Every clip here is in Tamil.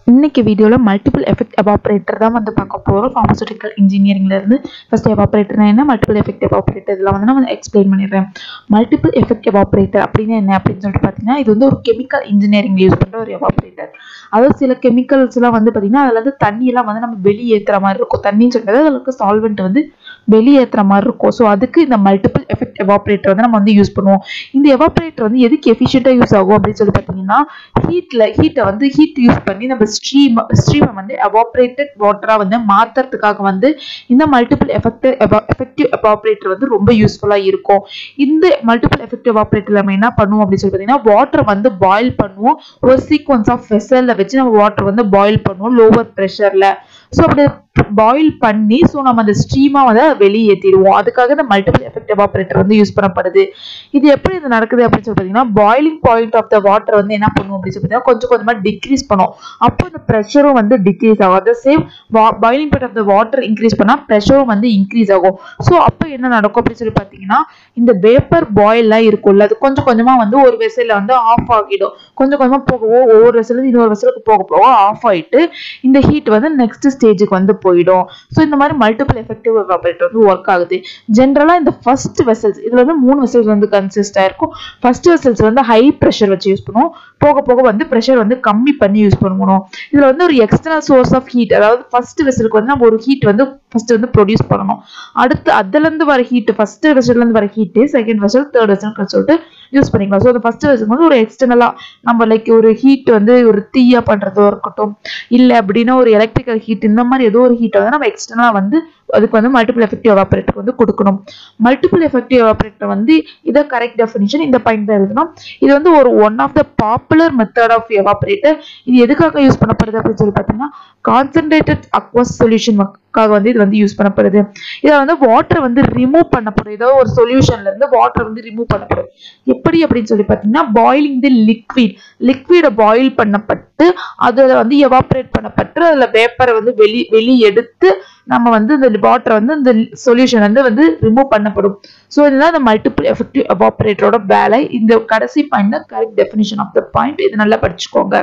இன்னைக்கு வீடியோவில் மல்டிபிள் எஃபெக்ட் எவாப்ரேட்டர் தான் வந்து பார்க்க போகிறோம் ஃபார்மசூட்டிக்கல் இன்ஜினியரிங்லேருந்து ஃபர்ஸ்ட் எவாப்ரேட்டர்னா என்ன மல்டிபிள் எஃபெக்ட் எவாப்ரேட்டர் இதெல்லாம் வந்து நான் எக்ஸ்பிளைன் பண்ணிடுறேன் மல்டிபிள் எஃபெக்ட் எவாப்ரேட்டர் அப்படின்னா என்ன அப்படின்னு சொல்லிட்டு பார்த்தீங்கன்னா இது வந்து ஒரு கெமிக்கல் இன்ஜினியரிங் யூஸ் பண்ணுற ஒரு எவாப்ரேட்டர் அதாவது சில கெமிக்கல்ஸ்லாம் வந்து பார்த்தீங்கன்னா அதில் வந்து தண்ணியெல்லாம் வந்து நம்ம வெளியேற்றுற மாதிரி இருக்கும் தண்ணின்னு சொல்லிட்டு அதில் இருக்க சால்வெண்ட் வந்து வெளியேற்றுற மாதிரி இருக்கும் ஸோ அதுக்கு இந்த மல்டிபிள் எஃபெக்ட் எவாப்ரேட்டர் வந்து நம்ம வந்து யூஸ் பண்ணுவோம் இந்த எவாப்ரேட்டர் வந்து எதுக்கு எஃபிஷியண்டாக யூஸ் ஆகும் அப்படின்னு சொல்லி பார்த்தீங்கன்னா ஹீட்டில் ஹீட்டை வந்து ஹீட் யூஸ் பண்ணி நம்ம ஸ்ட்ரீம் ஸ்ட்ரீமை வந்து எவாப்ரேட்டட் வாட்டராக வந்து மாற்றுறதுக்காக வந்து இந்த மல்டிபிள் எஃபெக்ட் எஃபெக்டிவ் எவாப்ரேட்டர் வந்து ரொம்ப யூஸ்ஃபுல்லாக இருக்கும் இந்த மல்டிபிள் எஃபெக்டிவ் எவாப்ரேட்டர் நம்ம என்ன பண்ணுவோம் அப்படின்னு சொல்லி பார்த்தீங்கன்னா வாட்டர் வந்து பாயில் பண்ணுவோம் ஒரு சீக்வன்ஸ் ஆஃப் வெசலில் வச்சு நம்ம வாட்டர் வந்து பாயில் பண்ணுவோம் லோவர் ப்ரெஷரில் ஸோ அப்படி பாயில் பண்ணி ஸோ நம்ம அந்த ஸ்ட்ரீமாக வந்து வெளியேற்றிடுவோம் அதுக்காக இந்த மல்டிபிள் எஃபெக்ட் எவாப்ரேட்டர் வந்து யூஸ் பண்ணப்படுது இது எப்படி இது நடக்குது அப்படின்னு சொல்லி பார்த்தீங்கன்னா boiling point of the water வந்து என்ன பண்ணுவோம் அப்படின்னு சொல்லி பார்த்தீங்கன்னா கொஞ்சம் கொஞ்சமாக டிக்ரீஸ் பண்ணும் அப்போ அந்த ப்ரெஷரும் வந்து டிக்ரீஸ் ஆகும் அதை same boiling point of the water increase பண்ணால் ப்ரெஷரும் வந்து இன்க்ரீஸ் ஆகும் ஸோ அப்போ என்ன நடக்கும் அப்படின்னு சொல்லி பார்த்தீங்கன்னா இந்த வேப்பர் பாயில்லாம் இருக்கும்ல அது கொஞ்சம் கொஞ்சமாக வந்து ஒரு வெசலில் வந்து ஆஃப் ஆகிடும் கொஞ்சம் கொஞ்சமாக போகவோ ஒவ்வொரு வெசலும் இன்னொரு வெசலுக்கு போக போக ஆஃப் ஆகிட்டு இந்த ஹீட் வந்து நெக்ஸ்ட் ஸ்டேஜுக்கு வந்து போயிடும் ஸோ இந்த மாதிரி மல்டிபிள் எஃபெக்டிவ் எவாபரேட்டர் வந்து ஒர்க் ஆகுது ஜென்ரலாக இந்த ஃபர்ஸ்ட் வெசல்ஸ் இதில் வந்து மூணு வெசல்ஸ் வந்து கன்சிஸ்ட் ஆயிருக்கும் ஃபர்ஸ்ட் வெசல்ஸ் வந்து ஹை ப்ரெஷர் வச்சு யூஸ் பண்ணுவோம் போக போக வந்து ப்ரெஷர் வந்து கம்மி பண்ணி யூஸ் பண்ணணும் இதில் வந்து ஒரு எக்ஸ்டர்னல் சோர்ஸ் ஆஃப் ஹீட் அதாவது ஃபர்ஸ்ட் வெசலுக்கு வந்து நம்ம ஒரு ஹீட் வந்து ஃபர்ஸ்ட் வந்து ப்ரொடியூஸ் பண்ணணும் அடுத்து அதுலேருந்து வர ஹீட் ஃபர்ஸ்ட் வெசல்லேருந்து வர heat second vessel third vessel சொல்லிட்டு யூஸ் பண்ணிக்கலாம் ஸோ அந்த ஃபர்ஸ்ட் வெசல் வந்து ஒரு எக்ஸ்டர்னலாக நம்ம லைக் ஒரு ஹீட் வந்து ஒரு தீயா பண்ணுறதோ இருக்கட்டும் இல்லை அப்படின்னா ஒரு எலக்ட்ரிக்கல் ஹீட் இந்த மாதிரி ஏதோ ஒரு ஹீட்டை வந்து நம்ம எக்ஸ்டர்னலாக வந்து அதுக்கு வந்து மல்டிபிள் எஃபெக்டிவ் எவாபரேட்டர் வந்து கொடுக்கணும் மல்டிபிள் எஃபெக்டிவ் எவாபரேட்டர் வந்து இதை கரெக்ட் டெஃபினிஷன் இந்த பாயிண்ட் தான் எழுதணும் இது வந்து ஒரு one of the popular method of evaporator இது எதுக்காக யூஸ் பண்ணப்படுது அப்படின்னு சொல்லி பார்த்தீங்கன்னா கான்சென்ட்ரேட்டட் அக்வஸ் சொல்யூஷன் க்காக வந்து இது வந்து யூஸ் பண்ணப்படுது இதை வந்து வாட்டர் வந்து ரிமூவ் பண்ணப்படும் ஏதோ ஒரு சொல்யூஷன்ல இருந்து வாட்டர் வந்து ரிமூவ் பண்ணப்படும் எப்படி அப்படின்னு சொல்லி பார்த்தீங்கன்னா பாயிலிங் தி லிக்விட் லிக்விடை பாயில் பண்ணப்பட்டு அதில் வந்து எவாப்ரேட் பண்ணப்பட்டு அதில் வேப்பரை வந்து வெளி வெளி எடுத்து நம்ம வந்து இந்த வாட்டரை வந்து இந்த சொல்யூஷன் வந்து வந்து ரிமூவ் பண்ணப்படும் ஸோ இதுதான் இந்த மல்டிபிள் எஃபெக்டிவ் எவாபரேட்டரோட வேலை இந்த கடைசி பாயிண்ட் தான் correct definition of the point இது நல்லா படிச்சுக்கோங்க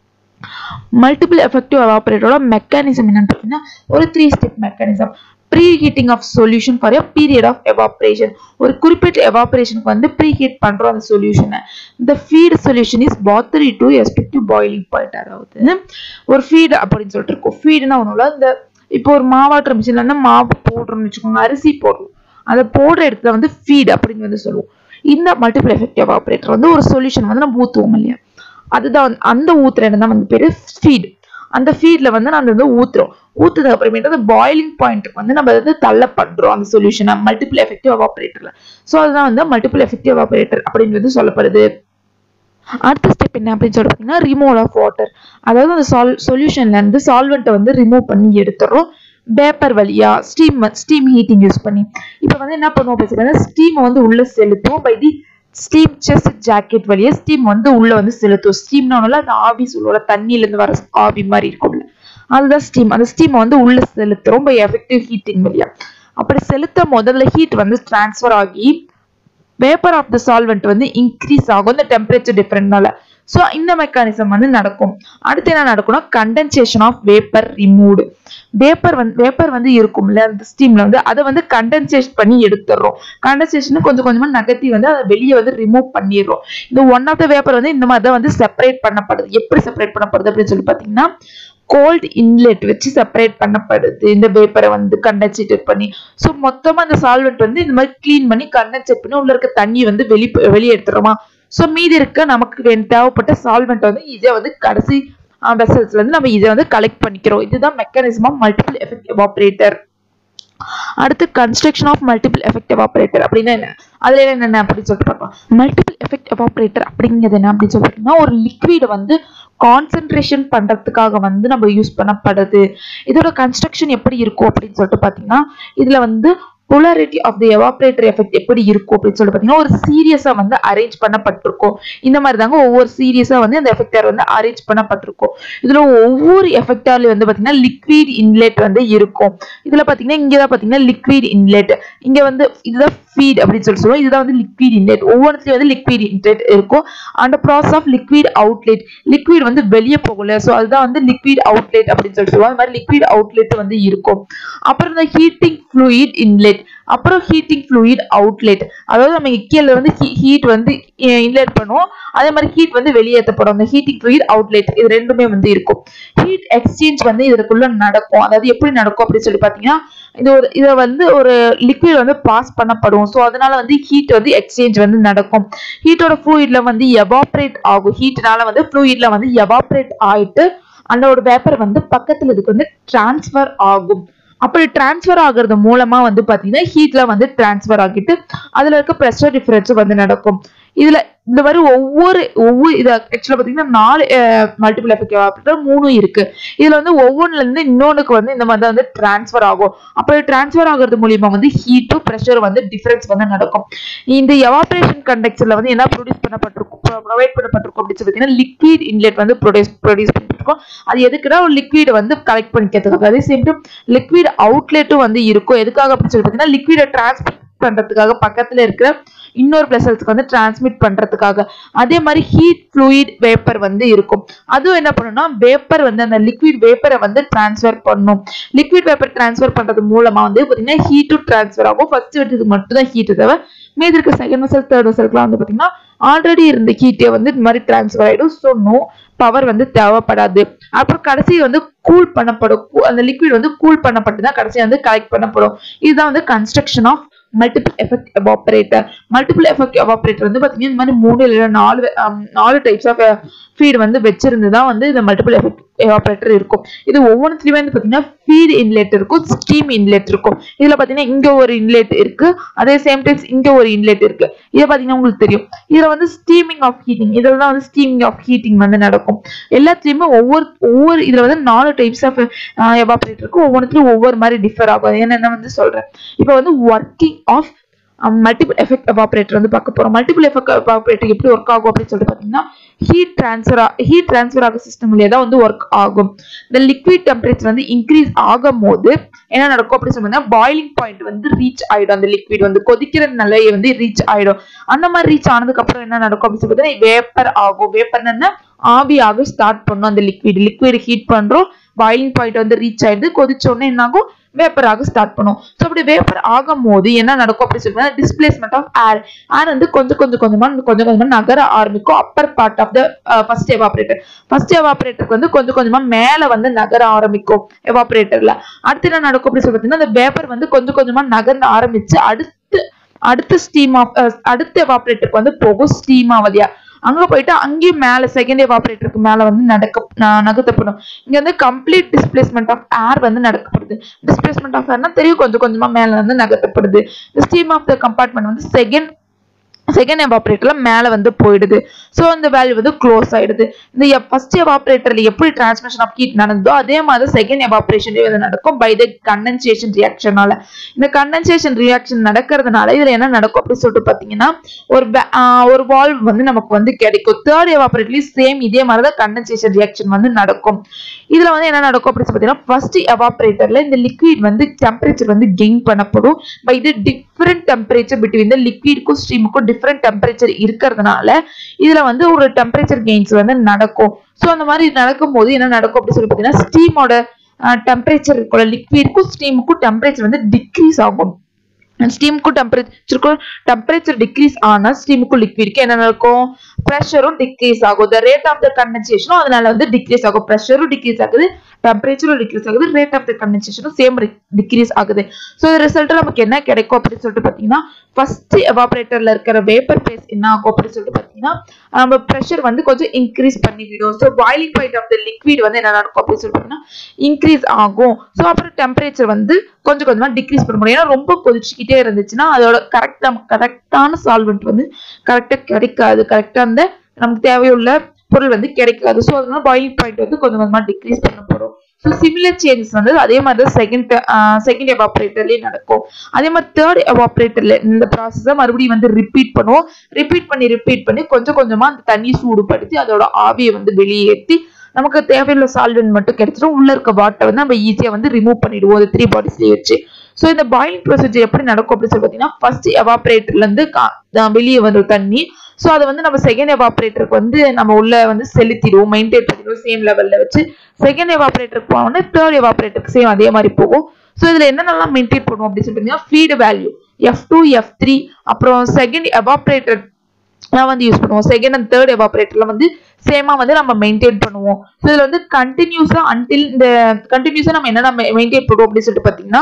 மல்டிபிள் எஃபெக்டிவ் எவாபரேட்டரோட மெக்கானிசம் என்னன்னு பார்த்தீங்கன்னா ஒரு three step mechanism preheating of solution for a period of evaporation ஒரு குறிப்பிட்ட எவாபரேஷனுக்கு வந்து ப்ரீ ஹீட் பண்ணுறோம் அந்த சொல்யூஷனை இந்த ஃபீட் சொல்யூஷன் இஸ் பாத்தரி டு எஸ்பெக்டிவ் பாயிலிங் பாயிண்ட் அதாவது ஒரு ஃபீட் அப்படின்னு சொல்லிட்டு இருக்கும் ஃபீடுனா ஒன்றும் இந்த இப்போ ஒரு மாவாட்டுற மிஷின்ல இருந்து மாவு போடுறோம்னு வச்சுக்கோங்க அரிசி போடுறோம் அதை போடுற இடத்துல வந்து ஃபீட் அப்படின்னு வந்து சொல்லுவோம் இந்த மல்டிபிள் எஃபெக்ட் எவாபரேட்டர் வந்து ஒரு சொல்யூஷன் வந்து நம்ம ஊற்றுவோம் இல்லையா அதுதான் அந்த ஊத்துற இடம் தான் வந்து பேரு ஃபீட் அந்த ஃபீட்ல வந்து நம்ம வந்து ஊத்துறோம் ஊத்துனது அப்புறமேட்டு அந்த பாயிலிங் பாயிண்ட்டுக்கு வந்து நம்ம வந்து தள்ள பண்றோம் அந்த சொல்யூஷனை மல்டிபிள் எஃபெக்டிவ் எவாபரேட்டர்ல ஸோ அதுதான் வந்து மல்டிபிள் எஃபெக்டிவ் எவாபரேட்டர் அப்படின்னு வந்து சொல்லப்படுது அடுத்த ஸ்டெப் என்ன அப்படின்னு சொல்லி பார்த்தீங்கன்னா ரிமூவல் ஆஃப் வாட்டர் அதாவது அந்த சால் சொல்யூஷன்ல இருந்து சால்வெண்ட்டை வந்து ரிமூவ் பண்ணி எடுத்துறோம் பேப்பர் வழியா ஸ்டீம் ஸ்டீம் ஹீட்டிங் யூஸ் பண்ணி இப்போ வந்து என்ன பண்ணுவோம் பேசுகிறேன் ஸ்டீமை வந்து உள்ள செலுத்துவோம் by the steam chest jacket வழியா ஸ்டீம் வந்து உள்ள வந்து செலுத்தும் ஸ்டீம்னா ஒன்றும் அந்த ஆவி சொல்லுவோம்ல தண்ணியிலேருந்து வர ஆவி மாதிரி இருக்கும்ல அதுதான் ஸ்டீம் அந்த ஸ்டீமை வந்து உள்ள செலுத்துறோம் பை எஃபெக்டிவ் ஹீட்டிங் வழியா அப்படி செலுத்த முதல்ல ஹீட் வந்து டிரான்ஸ்ஃபர் ஆகி வேப்பர் ஆஃப் த சால்வெண்ட் வந்து இன்க்ரீஸ் ஆகும் இந்த டெம்பரேச்சர் டிஃபரெண்ட்னால ஸோ இந்த மெக்கானிசம் வந்து நடக்கும் அடுத்து என்ன நடக்கும்னா condensation of vapour removed vapour வந்து வேப்பர் வந்து இருக்கும்ல அந்த ஸ்டீம்ல வந்து அதை வந்து கண்டென்சேஷன் பண்ணி எடுத்துடுறோம் கண்டென்சேஷன் கொஞ்சம் கொஞ்சமா நகர்த்தி வந்து அதை வெளியே வந்து ரிமூவ் பண்ணிடுறோம் இந்த ஒன் ஆஃப் த வேப்பர் வந்து இந்த மாதிரி தான் வந்து செப்பரேட் பண்ணப்படுது எப்படி செப்பரேட் பண்ணப்படுது அப்படின்னு சொல்லி பார்த்தீங்கன்னா கோல்ட் இன்லெட் வச்சு செப்பரேட் பண்ணப்படுது இந்த வேப்பரை வந்து கண்டென்சேட் பண்ணி ஸோ மொத்தமாக அந்த சால்வெண்ட் வந்து இந்த மாதிரி க்ளீன் பண்ணி கண்டென்சேட் பண்ணி உள்ள இருக்க தண்ணி வந்து வெளி வெளியே எடுத்துறோமா ஸோ மீதி இருக்க நமக்கு தேவைப்பட்ட சால்வெண்ட் வந்து இதை வந்து கடைசி வெசல்ஸ்ல இருந்து நம்ம இதை வந்து கலெக்ட் பண்ணிக்கிறோம் இதுதான் mechanism of multiple effect evaporator அடுத்து construction of multiple effect evaporator அப்படின்னா என்ன அதுல என்னென்ன அப்படின்னு சொல்லிட்டு பார்க்கலாம் மல்டிபிள் எஃபெக்ட் எவாபரேட்டர் அப்படிங்கிறது என்ன அப்படின்னு சொல்லிட்டுனா ஒரு லிக்விடை வந்து கான்சென்ட்ரேஷன் பண்றதுக்காக வந்து நம்ம யூஸ் பண்ணப்படுது இதோட கன்ஸ்ட்ரக்ஷன் எப்படி இருக்கும் அப்படின்னு சொல்லிட்டு பார்த்தீங்கன்னா இதுல வந்து polarity of the evaporator effect எப்படி இருக்கும் அப்படின்னு சொல்லி பார்த்தீங்கன்னா ஒரு சீரியஸா வந்து அரேஞ்ச் பண்ணப்பட்டிருக்கும் இந்த மாதிரி தாங்க ஒவ்வொரு சீரியஸா வந்து அந்த எஃபெக்டார் வந்து அரேஞ்ச் பண்ணப்பட்டிருக்கும் இதுல ஒவ்வொரு எஃபெக்டார்லயும் வந்து பாத்தீங்கன்னா லிக்விட் இன்லெட் வந்து இருக்கும் இதுல பாத்தீங்கன்னா இங்க தான் பாத்தீங்கன்னா லிக்விட் இன்லெட் இங்க வந்து இதுதான் ஃபீட் அப்படின்னு சொல்லி சொல்லுவோம் இதுதான் வந்து லிக்விட் இன்லெட் ஒவ்வொன்றுலயும் வந்து லிக்விட் இன்லெட் இருக்கும் அந்த process of liquid outlet liquid வந்து வெளியே போகல ஸோ அதுதான் வந்து லிக்விட் அவுட்லெட் அப்படின்னு சொல்லி சொல்லுவோம் அந்த மாதிரி லிக்விட் அவுட்லெட் வந்து இருக்கும் அப்புறம் இந்த ஹீட்டிங் ஃப்ளூயிட் இன்லெட் அப்புறம் ஹீட்டிங் ஃப்ளூயிட் அவுட்லெட் அதாவது நம்ம கீழே வந்து ஹீட் வந்து இன்லெட் பண்ணுவோம் அதே மாதிரி ஹீட் வந்து வெளியேற்றப்படும் அந்த ஹீட்டிங் ஃப்ளூயிட் அவுட்லெட் இது ரெண்டுமே வந்து இருக்கும் ஹீட் எக்ஸ்சேஞ்ச் வந்து இதுக்குள்ள நடக்கும் அதாவது எப்படி நடக்கும் அப்படின்னு சொல்லி பார்த்தீங்கன்னா இது ஒரு இதை வந்து ஒரு லிக்விட் வந்து பாஸ் பண்ணப்படும் ஸோ அதனால வந்து ஹீட் வந்து எக்ஸ்சேஞ்ச் வந்து நடக்கும் ஹீட்டோட ஃப்ளூயிட்ல வந்து எவாப்ரேட் ஆகும் ஹீட்னால வந்து ஃப்ளூயிட்ல வந்து எவாப்ரேட் ஆயிட்டு அந்த ஒரு வேப்பர் வந்து பக்கத்துல இதுக்கு வந்து டிரான்ஸ்ஃபர் ஆகும் அப்படி டிரான்ஸ்ஃபர் ஆகுறது மூலமா வந்து பாத்தீங்கன்னா ஹீட்ல வந்து டிரான்ஸ்ஃபர் ஆகிட்டு அதுல இருக்க ப்ரெஷர் டிஃபரன்ஸ் வந்து நடக்கும் இதுல இந்த மாதிரி ஒவ்வொரு ஒவ்வொரு இது ஆக்சுவலா பாத்தீங்கன்னா நாலு மல்டிபிள் எஃபெக்ட் எவாப்ரேட்டர் மூணும் இருக்கு இதுல வந்து ஒவ்வொன்றுல இருந்து இன்னொன்னுக்கு வந்து இந்த மாதிரி தான் வந்து டிரான்ஸ்ஃபர் ஆகும் அப்படி டிரான்ஸ்ஃபர் ஆகுறது மூலியமா வந்து ஹீட்டும் ப்ரெஷர் வந்து டிஃபரன்ஸ் வந்து நடக்கும் இந்த எவாபரேஷன் கண்டக்டர்ல வந்து என்ன ப்ரொடியூஸ் பண்ணப்பட்டிருக்கும் ப்ரொவைட் பண்ணப்பட்டிருக்கும் அப்படின்னு சொல்லி பார்த்தீங்கன்னா லிக்விட் இன்லெட் வந்து ப்ரொடியூஸ் ப்ரொடியூஸ் பண்ணிருக்கோம் அது எதுக்குன்னா ஒரு லிக்விட் வந்து கலெக்ட் பண்ணிக்கிறதுக்காக அதே சேம் டைம் லிக்விட் அவுட்லெட்டும் வந்து இருக்கும் எதுக்காக அப்படின்னு சொல்லி பார்த்தீங்கன்னா லிக்விடை டிரான்ஸ்மிட் பண்றதுக்காக பக்கத்துல இருக்கிற இன்னொரு வெசல்ஸ்க்கு வந்து டிரான்ஸ்மிட் பண்றதுக்காக அதே மாதிரி ஹீட் ஃப்ளூயிட் வேப்பர் வந்து இருக்கும் அதுவும் என்ன பண்ணும்னா வேப்பர் வந்து அந்த லிக்விட் வேப்பரை வந்து டிரான்ஸ்ஃபர் பண்ணும் லிக்விட் வேப்பர் டிரான்ஸ்ஃபர் பண்றது மூலமா வந்து பாத்தீங்கன்னா ஹீட்டும் டிரான்ஸ்ஃபர் ஆகும் ஃபர்ஸ்ட் வெட்டதுக்கு மட்டும் தான் ஹீட் தவிர மீதி இருக்க செகண்ட் வெசல் தேர்ட் வெசலுக்குலாம் வந்து பாத்தீங்கன்னா ஆல்ரெடி இருந்த ஹீட்டே வந்து இந்த மாதிரி டிரான்ஸ்ஃபர் ஆயிடும் ஸோ நோ பவர் வந்து தேவைப்படாது அப்புறம் கடைசி வந்து கூல் பண்ணப்படும் கூ- அந்த லிக்விட் வந்து கூல் பண்ணப்பட்டு தான் கடைசி வந்து கலெக்ட் பண்ணப்படும் இதுதான் வந்து construction of multiple effect evaporator multiple effect evaporator வந்து பாத்தீங்கன்னா இந்த மாதிரி மூணு இல்ல நாலு ஹம், நாலு டைப்ஸ் ஆஃப் ஃபீட் வந்து வச்சிருந்து தான் வந்து இந்த மல்டிபிள் எஃபெக்ட் எவாபரேட்டர் இருக்கும் இது ஒவ்வொன்றுத்துலயுமே வந்து பாத்தீங்கன்னா ஃபீட் இன்லெட் இருக்கும் ஸ்டீம் இன்லெட் இருக்கும் இதுல பாத்தீங்கன்னா இங்க ஒரு இன்லெட் இருக்கு அதே சேம் டைம்ஸ் இங்க ஒரு இன்லெட் இருக்கு இது பாத்தீங்கன்னா உங்களுக்கு தெரியும் இதுல வந்து ஸ்டீமிங் ஆஃப் ஹீட்டிங் இதுல தான் வந்து ஸ்டீமிங் ஆஃப் ஹீட்டிங் வந்து நடக்கும் எல்லாத்துலயுமே ஒவ்வொரு ஒவ்வொரு இதுல வந்து நாலு டைப்ஸ் ஆஃப் எவாபரேட்டர் இருக்கு ஒவ்வொன்றுத்துலயும் ஒவ்வொரு மாதிரி டிஃபர் ஆகும் அது என்னென்ன வந்து சொல்றேன் இப்போ வந்து working of multiple effect evaporator வந்து பார்க்க போறோம் மல்டிபிள் எஃபெக்ட் எவாபரேட்டர் எப்படி ஒர்க் ஆகும் அப்படின்னு சொல்லிட்டு பாத்தீங்கன்னா ஹீட் டிரான்ஸ்ஃபர் ஹீட் டிரான்ஸ்ஃபர் ஆக சிஸ்டம்லயே தான் வந்து ஒர்க் ஆகும் இந்த லிக்விட் டெம்பரேச்சர் வந்து இன்க்ரீஸ் ஆகும் போது என்ன நடக்கும் அப்படின்னு சொன்னா பாயிலிங் பாயிண்ட் வந்து ரீச் ஆயிடும் அந்த லிக்விட் வந்து கொதிக்கிற நிலையை வந்து ரீச் ஆயிடும் அந்த மாதிரி ரீச் ஆனதுக்கு அப்புறம் என்ன நடக்கும் அப்படின்னு சொல்லி பார்த்தீங்கன்னா வேப்பர் ஆகும் வேப்பர் என்ன ஆவியாக ஸ்டார்ட் பண்ணும் அந்த லிக்விட் லிக்விட் ஹீட் பண்றோம் பாயிலிங் பாயிண்ட் வந்து ரீச் ஆயிடுது கொதிச்ச உடனே என்ன ஆகும் வேப்பராக ஸ்டார்ட் பண்ணும் ஸோ அப்படி வேப்பர் ஆகும் போது என்ன நடக்கும் அப்படி சொல்லுவாங்க டிஸ்பிளேஸ்மெண்ட் ஆஃப் ஏர் ஏர் வந்து கொஞ்சம் கொஞ்சம் கொஞ்சமா கொஞ்சம் கொஞ்சமா நகர ஆரம்பிக்கும் upper part of the first evaporator first எவாபரேட்டருக்கு வந்து கொஞ்சம் கொஞ்சமா மேல வந்து நகர ஆரம்பிக்கும் எவாபரேட்டர்ல அடுத்து என்ன நடக்கும் அப்படி சொல்லி பார்த்தீங்கன்னா அந்த வேப்பர் வந்து கொஞ்சம் கொஞ்சமா நகர்ந்து ஆரம்பிச்சு அடுத்து அடுத்த ஸ்டீம் ஆஃப் அடுத்த எவாபரேட்டருக்கு வந்து போகும் ஸ்டீம் ஆவதியா அங்க போயிட்டு அங்கேயும் மேல செகண்ட் எவாபரேட்டருக்கு மேல வந்து நடக்க ந- நகர்த்தப்படும் இங்க வந்து கம்ப்ளீட் டிஸ்பிளேஸ்மெண்ட் ஆஃப் ஏர் வந்து நடக்கப்படுது டிஸ்பிளேஸ்மெண்ட் ஆஃப் ஏர்னா தெரியும் கொஞ்சம் கொஞ்சமா மேல வந்து நகர்த்தப்படுது steam of the compartment second second செகண்ட் எவாபரேட்டர்ல மேல வந்து போயிடுது ஸோ அந்த வேல்யூ வந்து க்ளோஸ் ஆயிடுது இந்த ஃபர்ஸ்ட் எவாபரேட்டர்ல எப்படி டிரான்ஸ்மிஷன் ஆஃப் ஹீட் நடந்ததோ அதே மாதிரி செகண்ட் எவாபரேஷன்லயே வந்து நடக்கும் பை த கண்டென்சேஷன் ரியாக்ஷனால இந்த கண்டென்சேஷன் ரியாக்ஷன் நடக்கிறதுனால இதுல என்ன நடக்கும் அப்படின்னு சொல்லிட்டு பாத்தீங்கன்னா ஒரு ba- ஆஹ் ஒரு வால்வ் வந்து நமக்கு வந்து கிடைக்கும் தேர்ட் எவாபரேட்லயும் சேம் இதே மாதிரி தான் கண்டென்சேஷன் ரியாக்ஷன் வந்து நடக்கும் இதுல வந்து என்ன நடக்கும் அப்படின்னு சொல்லி பாத்தீங்கன்னா ஃபர்ஸ்ட் எவாபரேட்டர்ல இந்த லிக்விட் வந்து டெம்பரேச்சர் வந்து கெயின் பண்ணப்படும் by the different temperature between the லிக்விடுக்கும் ஸ்ட்ரீமுக்கும் டிஃப்ரெண்ட் டெம்பரேச்சர் இருக்கிறதுனால இதுல வந்து ஒரு டெம்பரேச்சர் கெயின்ஸ் வந்து நடக்கும் ஸோ அந்த மாதிரி நடக்கும்போது என்ன நடக்கும் அப்படின்னு சொல்லி பார்த்தீங்கன்னா ஸ்டீமோட டெம்பரேச்சர் இருக்கும்ல லிக்விடுக்கும் ஸ்டீமுக்கும் டெம்பரேச்சர் வந்து டிக்ரீஸ் ஆகும் ஸ்டீமுக்கும் டெம்பரேச்சருக்கும் டெம்பரேச்சர் டிக்ரீஸ் ஆனா ஸ்டீமுக்கும் லிக்விடுக்கு என்ன நடக்கும் ப்ரெஷரும் டிக்ரீஸ் ஆகும் த ரேட் ஆஃப் த கண்டென்சேஷனும் அதனால வந்து டிக்ரீஸ் ஆகும் ப்ரெஷரும் டிக்ரீஸ் ஆகுது டெம்பரேச்சரும் டிக்ரீஸ் ஆகுது ரேட் ஆஃப் த கண்டென்சேஷனும் சேம் டிக்ரீஸ் ஆகுது ஸோ இது ரிசல்ட் நமக்கு என்ன கிடைக்கும் அப்படின்னு சொல்லிட்டு பார்த்தீங்கன்னா ஃபர்ஸ்ட் எவாபரேட்டர்ல இருக்கிற வேப்பர் பேஸ் என்ன ஆகும் அப்படின்னு சொல்லிட்டு பார்த்தீங்கன்னா நம்ம ப்ரெஷர் வந்து கொஞ்சம் இன்க்ரீஸ் பண்ணிவிடும் so boiling point of the liquid வந்து என்ன நடக்கும் அப்படின்னு சொல்லிட்டு பார்த்தீங்கன்னா இன்க்ரீஸ் ஆகும் ஸோ அப்புறம் டெம்பரேச்சர் வந்து கொஞ்சம் கொஞ்சமா டிக்ரீஸ் பண்ண முடியும் ஏன்னா ரொம்ப கொதிச்சுக்கிட்டே இருந்துச்சுன்னா அதோட கரெக்ட் நமக்கு கரெக்டான சால்வெண்ட் வந்து கரெக்டா கிடைக்காது கரெக்டா அந்த நமக்கு தேவையுள்ள பொருள் வந்து கிடைக்காது ஸோ அதனால பாயிலிங் பாயிண்ட் வந்து கொஞ்சம் கொஞ்சமா டிக்ரீஸ் பண்ண போறோம் ஸோ சிமிலர் சேஞ்சஸ் வந்து அதே மாதிரி தான் செகண்ட் செகண்ட் எவாப்ரேட்டர்லேயே நடக்கும் அதே மாதிரி தேர்ட் எவாப்ரேட்டர்ல இந்த ப்ராசஸை மறுபடியும் வந்து ரிப்பீட் பண்ணுவோம் ரிப்பீட் பண்ணி ரிப்பீட் பண்ணி கொஞ்சம் கொஞ்சமா அந்த தண்ணி சூடுபடுத்தி அதோட ஆவியை வந்து வெளியேற்றி நமக்கு தேவையுள்ள சால்வெண்ட் மட்டும் கிடைச்சிடும் உள்ள இருக்க வாட்டர் வந்து நம்ம ஈஸியா வந்து ரிமூவ் பண்ணிடுவோம் அது த்ரீ பாடிஸ்லயே வச்சு ஸோ இந்த பாயிலிங் ப்ரொசீஜர் எப்படி நடக்கும் அப்படின்னு சொல்லி பார்த்தீங்கன்னா ஃபர்ஸ்ட் எவாப்ரேட்டர்ல இருந்து வெளியே வரும் தண்ணி ஸோ அதை வந்து நம்ம செகண்ட் எவாப்ரேட்டருக்கு வந்து நம்ம உள்ள வந்து செலுத்திடுவோம் மெயின்டைன் பண்ணிடுவோம் சேம் லெவல்ல வச்சு செகண்ட் எவாப்ரேட்டருக்கு போனோம்னா தேர்ட் எவாப்ரேட்டருக்கு சேம் அதே மாதிரி போகும் ஸோ இதுல என்னென்னலாம் மெயின்டைன் பண்ணுவோம் அப்படின்னு சொல்லி பார்த்தீங்கன்னா feed value F two F three அப்புறம் செகண்ட் எவாப்ரேட்டர் வந்து யூஸ் பண்ணுவோம் செகண்ட் அண்ட் தேர்ட் எவாபரேட்டர்ல வந்து சேமா வந்து நம்ம மெயின்டைன் பண்ணுவோம் ஸோ இதுல வந்து கண்டினியூஸா அன்டில் இந்த கண்டினியூஸா நம்ம என்னென்ன மெயின்டைன் பண்ணுவோம் அப்படின்னு சொல்லிட்டு பாத்தீங்கன்னா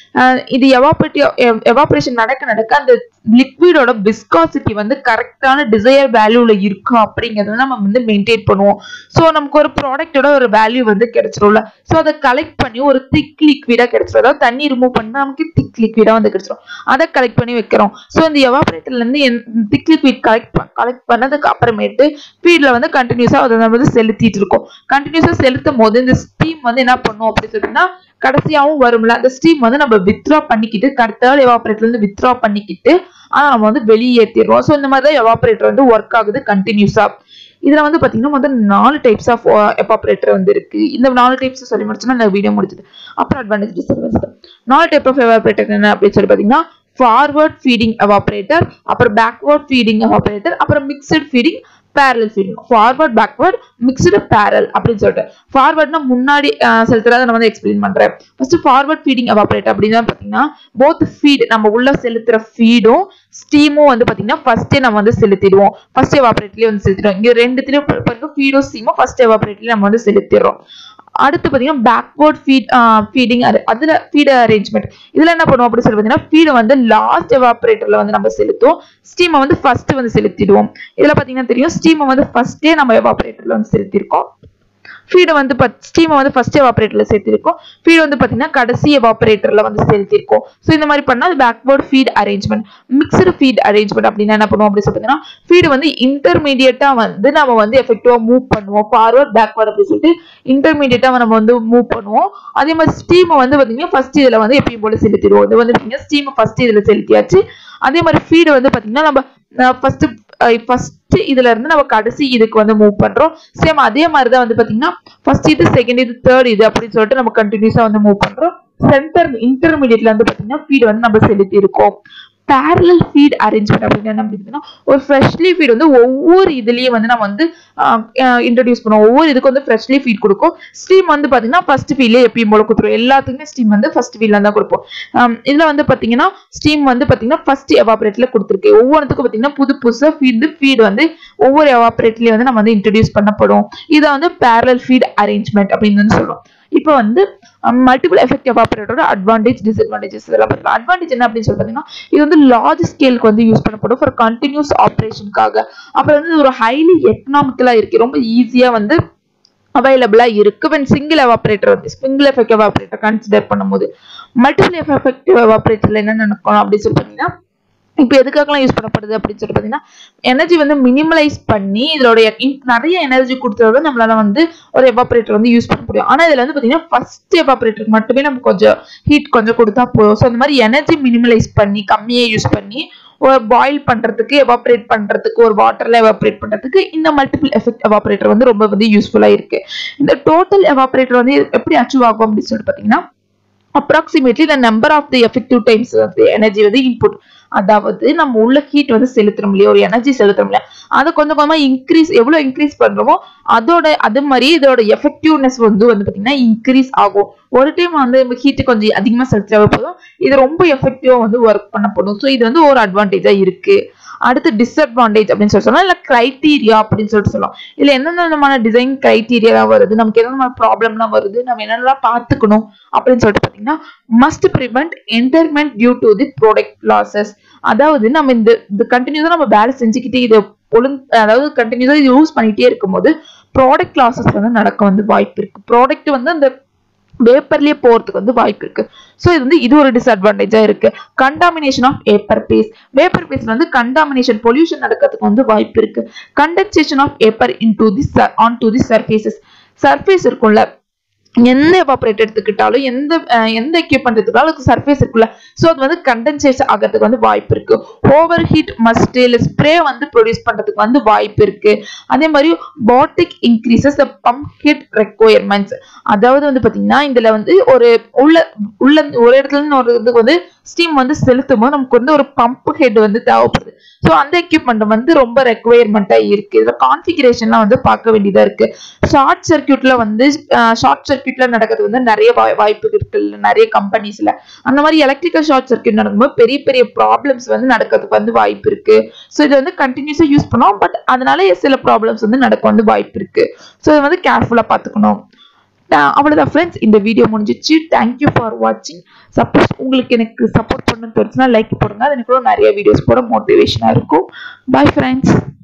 இது எவாபரேட்டி எவாபரேஷன் நடக்க நடக்க அந்த லிக்விடோட விஸ்காசிட்டி வந்து கரெக்டான டிசையர் வேல்யூல இருக்கா அப்படிங்கறத நம்ம வந்து மெயின்டைன் பண்ணுவோம் ஸோ நமக்கு ஒரு ப்ராடக்டோட ஒரு வேல்யூ வந்து கிடைச்சிரும்ல ஸோ அதை கலெக்ட் பண்ணி ஒரு திக் லிக்விடா கிடைச்சிரும் அதாவது தண்ணி ரிமூவ் பண்ணா நமக்கு திக் லிக்விடா வந்து கிடைச்சிரும் அதை கலெக்ட் பண்ணி வைக்கிறோம் ஸோ இந்த எவாபரேட்டர்ல இருந்து திக் லிக்விட் கலெக்ட் கலெக்ட் பண்ணதுக்கு அப்புறமேட்டு ஃபீட்ல வந்து கண்டினியூஸா அதை நம்ம வந்து செலுத்திட்டு இருக்கோம் கண்டினியூஸா செலுத்தும் போது இந்த ஸ்டீம் வந்து என்ன பண்ணும் அப்படின்னு சொல்லிட்டுன்னா கடைசியாவும் வரும்ல அந்த ஸ்டீம் வந்து நம்ம வித்ரா பண்ணிக்கிட்டு தேர்ட் எவாபரேட்டர்ல இருந்து வித்ரா பண்ணிக்கிட்டு ஆனா நம்ம வந்து வெளியேற்றிடுறோம் ஸோ இந்த மாதிரி தான் எவாபரேட்டர் வந்து ஒர்க் ஆகுது கண்டினியூஸா இதுல வந்து பாத்தீங்கன்னா வந்து நாலு டைப்ஸ் ஆஃப் எவாபரேட்டர் வந்து இருக்கு இந்த நாலு டைப்ஸ் சொல்லி முடிச்சுன்னா இந்த வீடியோ முடிச்சது அப்புறம் அட்வான்டேஜ் டிஸ்அட்வான்டேஜ் நாலு டைப் ஆஃப் எவாபரேட்டர் என்ன அப்படின்னு சொல்லி பாத்தீங்கன்னா ஃபார்வர்ட் ஃபீடிங் எவாபரேட்டர் அப்புறம் பேக்வர்ட் ஃபீடிங் எவாபரேட்டர் அப்புறம் mixed feeding parallel feeding forward backward mixed parallel அப்படின்னு சொல்லிட்டு ஃபார்வர்ட்னா முன்னாடி செலுத்துறத நான் வந்து எக்ஸ்பிளைன் பண்றேன் ஃபர்ஸ்ட் ஃபார்வர்ட் ஃபீடிங் எவாபரேட் அப்படின்னு பாத்தீங்கன்னா போத் ஃபீட் நம்ம உள்ள செலுத்துற ஃபீடும் ஸ்டீமும் வந்து பாத்தீங்கன்னா ஃபர்ஸ்டே நம்ம வந்து செலுத்திடுவோம் ஃபர்ஸ்ட் எவாபரேட்லயே வந்து செலுத்திடுவோம் இங்க ரெண்டுத்துலயும் பாருங்க ஃபீடும் ஸ்டீமும் ஃபர்ஸ்ட் எவாபரேட்லயே நம்ம வந்து செலுத்திடுறோம் அடுத்து பாத்தீங்கன்னா பேக்வர்ட் ஃபீட் ஃபீடிங் அதுல ஃபீட் அரேஞ்ச்மெண்ட் இதுல என்ன பண்ணுவோம் அப்படின்னு சொல்லி பாத்தீங்கன்னா ஃபீடை வந்து லாஸ்ட் எவாபரேட்டர்ல வந்து நம்ம செலுத்துவோம் ஸ்டீமை வந்து ஃபர்ஸ்ட் வந்து செலுத்திடுவோம் இதுல பாத்தீங்கன்னா தெரியும் ஸ்டீமை வந்து ஃபர்ஸ்டே நம்ம எவாபரேட்டர்ல வந்து செலுத்திருக்கோம் ஃபீடை வந்து ஸ்டீமை வந்து ஃபர்ஸ்ட் எவாபரேட்டர்ல சேர்த்திருக்கோம் ஃபீட் வந்து பாத்தீங்கன்னா கடைசி எவாபரேட்டர்ல வந்து செலுத்திருக்கோம் ஸோ இந்த மாதிரி பண்ணா அது backward feed arrangement mixed feed arrangement அப்படின்னா என்ன பண்ணுவோம் அப்படின்னு சொல்லி ஃபீடு வந்து இன்டர்மீடியட்டா வந்து நம்ம வந்து எஃபெக்டிவா மூவ் பண்ணுவோம் ஃபார்வர்ட் பேக்வர்ட் அப்படின்னு சொல்லிட்டு இன்டர்மீடியட்டா நம்ம வந்து மூவ் பண்ணுவோம் அதே மாதிரி ஸ்டீமை வந்து பாத்தீங்கன்னா ஃபர்ஸ்ட் இதுல வந்து எப்பயும் போல செலுத்திடுவோம் இது வந்து பாத்தீங்கன்னா ஸ்டீமை ஃபர்ஸ்ட் இதுல செலுத்தியாச்சு அதே மாதிரி ஃபீடு வந்து பாத்தீங்கன்னா நம்ம ஃபர்ஸ்ட் ஃபர்ஸ்ட் இதுல இருந்து நம்ம கடைசி இதுக்கு வந்து மூவ் பண்றோம் சேம் அதே மாதிரி தான் வந்து பாத்தீங்கன்னா ஃபர்ஸ்ட் இது செகண்ட் இது தேர்ட் இது அப்படின்னு சொல்லிட்டு நம்ம கண்டினியூஸா வந்து மூவ் பண்றோம் சென்டர் இன்டர்மீடியட்ல வந்து பாத்தீங்கன்னா ஃபீட் வந்து நம்ம செலுத்தி இருக்கோம் பேரலல் ஃபீட் அரேஞ்ச்மெண்ட் அப்படின்னு என்ன அப்படின்னா ஒரு ஃப்ரெஷ்லி ஃபீட் வந்து ஒவ்வொரு இதுலயும் வந்து நம்ம வந்து இன்ட்ரடியூஸ் பண்ணுவோம் ஒவ்வொரு இதுக்கு வந்து ஃப்ரெஷ்லி ஃபீட் கொடுக்கும் ஸ்டீம் வந்து பாத்தீங்கன்னா ஃபர்ஸ்ட் ஃபீல்லே எப்பயும் போல கொடுத்துருவோம் எல்லாத்துக்குமே ஸ்டீம் வந்து ஃபர்ஸ்ட் ஃபீல்ல தான் கொடுப்போம் இதுல வந்து பாத்தீங்கன்னா ஸ்டீம் வந்து பாத்தீங்கன்னா ஃபர்ஸ்ட் எவாபரேட்ல கொடுத்துருக்கு ஒவ்வொன்றுத்துக்கும் பாத்தீங்கன்னா புது புதுசா ஃபீட் ஃபீட் வந்து ஒவ்வொரு எவாபரேட்லயும் வந்து நம்ம வந்து இன்ட்ரடியூஸ் பண்ணப்படும் இதை வந்து பேரலல் ஃபீட் அரேஞ்ச்மெண்ட் அப்படின்னு வந்து சொல்றோம் இப்போ வந்து மல்டிபிள் எஃபெக்ட் எவாபரேட்டரோட அட்வான்டேஜ் டிஸ்அட்வான்டேஜஸ் இதெல்லாம் பார்க்கலாம் அட்வான்டேஜ் என்ன அப்படின்னு சொல்லி பார்த்தீங்கன்னா இது வந்து லார்ஜ் ஸ்கேலுக்கு வந்து யூஸ் பண்ணப்படும் ஃபார் கண்டினியூஸ் ஆப்ரேஷனுக்காக அப்புறம் வந்து ஒரு ஹைலி எக்கனாமிக்கலா இருக்கு ரொம்ப ஈஸியா வந்து அவைலபிளா இருக்கு வென் சிங்கிள் எவாபரேட்டர் வந்து சிங்கிள் எஃபெக்ட் எவாபரேட்டர் கன்சிடர் பண்ணும்போது மல்டிபிள் எஃபெக்ட் எவாபரேட்டர்ல என்ன நடக்கும் அப்படின்னு சொல்லி பார்த்தீங்கன்னா இப்போ எதுக்காகலாம் யூஸ் பண்ணப்படுது அப்படின்னு சொல்லிட்டு பார்த்தீங்கன்னா எனர்ஜி வந்து மினிமலைஸ் பண்ணி இதோட நிறைய எனர்ஜி கொடுத்ததோட நம்மளால வந்து ஒரு எவாபரேட்டர் வந்து யூஸ் பண்ண முடியும் ஆனால் இதில் வந்து பார்த்தீங்கன்னா ஃபர்ஸ்ட் எவாபரேட்டருக்கு மட்டுமே நம்ம கொஞ்சம் ஹீட் கொஞ்சம் கொடுத்தா போதும் ஸோ அந்த மாதிரி எனர்ஜி மினிமலைஸ் பண்ணி கம்மியாக யூஸ் பண்ணி ஒரு பாயில் பண்றதுக்கு எவாபரேட் பண்றதுக்கு ஒரு வாட்டர்ல எவாபரேட் பண்றதுக்கு இந்த மல்டிபிள் எஃபெக்ட் எவாபரேட்டர் வந்து ரொம்ப வந்து யூஸ்ஃபுல்லா இருக்கு இந்த டோட்டல் எவாபரேட்டர் வந்து எப்படி அச்சீவ் ஆகும் அப்படின்னு சொல்லிட்டு பார்த்தீங்கன்னா approximately the number of the effective times வந்து எனர்ஜி வந்து இன்புட் அதாவது நம்ம உள்ள ஹீட் வந்து செலுத்துறோம் இல்லையா ஒரு எனர்ஜி செலுத்துறோம் இல்லையா அதை கொஞ்சம் கொஞ்சமா இன்க்ரீஸ் எவ்வளவு இன்க்ரீஸ் பண்றோமோ அதோட அது மாதிரி இதோட எஃபெக்டிவ்னஸ் வந்து வந்து பாத்தீங்கன்னா இன்க்ரீஸ் ஆகும் ஒரு டைம் வந்து ஹீட் கொஞ்சம் அதிகமா செலுத்தாவே போதும் இது ரொம்ப எஃபெக்டிவா வந்து ஒர்க் பண்ணப்படும் ஸோ இது வந்து ஒரு அட்வான்டேஜா இருக்கு அடுத்து டிஸ்அட்வான்டேஜ் அப்படின்னு சொல்லி சொல்லலாம் இல்ல கிரைட்டீரியா அப்படின்னு சொல்லிட்டு சொல்லலாம் இதுல என்னென்ன விதமான டிசைன் கிரைட்டீரியா வருது நமக்கு என்னென்ன ப்ராப்ளம்லாம் வருது நம்ம என்னென்னலாம் பார்த்துக்கணும் அப்படின்னு சொல்லிட்டு பாத்தீங்கன்னா must prevent entrainment due to the product losses அதாவது நம்ம இந்த இது கண்டினியூஸா நம்ம வேலை செஞ்சுக்கிட்டே இது ஒழுங்கு அதாவது கண்டினியூஸா இது யூஸ் பண்ணிட்டே இருக்கும்போது ப்ராடக்ட் லாசஸ் வந்து நடக்க வந்து வாய்ப்பு இருக்கு ப்ராடக்ட் வந்து அந்த வேப்பர்லயே போறதுக்கு வந்து வாய்ப்பு இருக்கு ஸோ இது வந்து இது ஒரு டிஸ்அட்வான்டேஜா இருக்கு contamination of vapour phase vapour பேஸ்ல வந்து கண்டாமினேஷன் பொல்யூஷன் நடக்கிறதுக்கு வந்து வாய்ப்பு இருக்கு condensation of vapour into the onto the surfaces surface இருக்கும்ல எந்த எவாபரேட் எடுத்துக்கிட்டாலும் எந்த அஹ், எந்த எக்யூப்மெண்ட் எடுத்துக்கிட்டாலும் அதுக்கு சர்ஃபேஸ் இருக்குல்ல ஸோ அது வந்து கண்டென்சேட் ஆகிறதுக்கு வந்து வாய்ப்பு இருக்கு ஓவர் ஹீட் மஸ்ட் இல்லை ஸ்ப்ரே வந்து ப்ரொடியூஸ் பண்றதுக்கு வந்து வாய்ப்பு இருக்கு அதே மாதிரி பாட்டிக் increases the pump head requirements அதாவது வந்து பாத்தீங்கன்னா இதுல வந்து ஒரு உள்ள உள்ள ஒரு இடத்துல இருந்து ஒரு இதுக்கு வந்து ஸ்டீம் வந்து செலுத்தும் போது நமக்கு வந்து ஒரு பம்ப் ஹெட் வந்து தேவைப்படுது ஸோ அந்த எக்யூப்மெண்ட் வந்து ரொம்ப ரெக்குவயர்மெண்ட்டா இருக்கு இதுல கான்ஃபிகரேஷன்லாம் வந்து பார்க்க வேண்டியதா இருக்கு ஷார்ட் சர்க்கியூட்ல வந்து ஷார்ட் சர்க்கியூட்ல நடக்கிறது வந்து நிறைய வாய்- வாய்ப்பு இருக்கு நிறைய கம்பெனிஸ்ல அந்த மாதிரி எலக்ட்ரிக்கல் ஷார்ட் சர்க்கியூட் நடக்கும்போது பெரிய பெரிய ப்ராப்ளம்ஸ் வந்து நடக்கிறதுக்கு வந்து வாய்ப்பு இருக்கு ஸோ இது வந்து கண்டினியூஸா யூஸ் பண்ணோம் பட் அதனால சில ப்ராப்ளம்ஸ் வந்து நடக்க வந்து வாய்ப்பு இருக்கு ஸோ இதை வந்து கேர்ஃபுல்லா பார்த்துக்கணும் அஹ் அவ்வளவுதான் ஃப்ரெண்ட்ஸ் இந்த வீடியோ முடிஞ்சிச்சு தேங்க்யூ ஃபார் வாட்சிங் சப்போஸ் உங்களுக்கு எனக்கு சப்போர்ட் பண்ணணும்னு தோணுச்சுன்னா லைக் போடுங்க அது எனக்கு கூட நிறைய வீடியோஸ் போட மோட்டிவேஷனாக இருக்கும் பை ஃப்ரெண்ட்ஸ்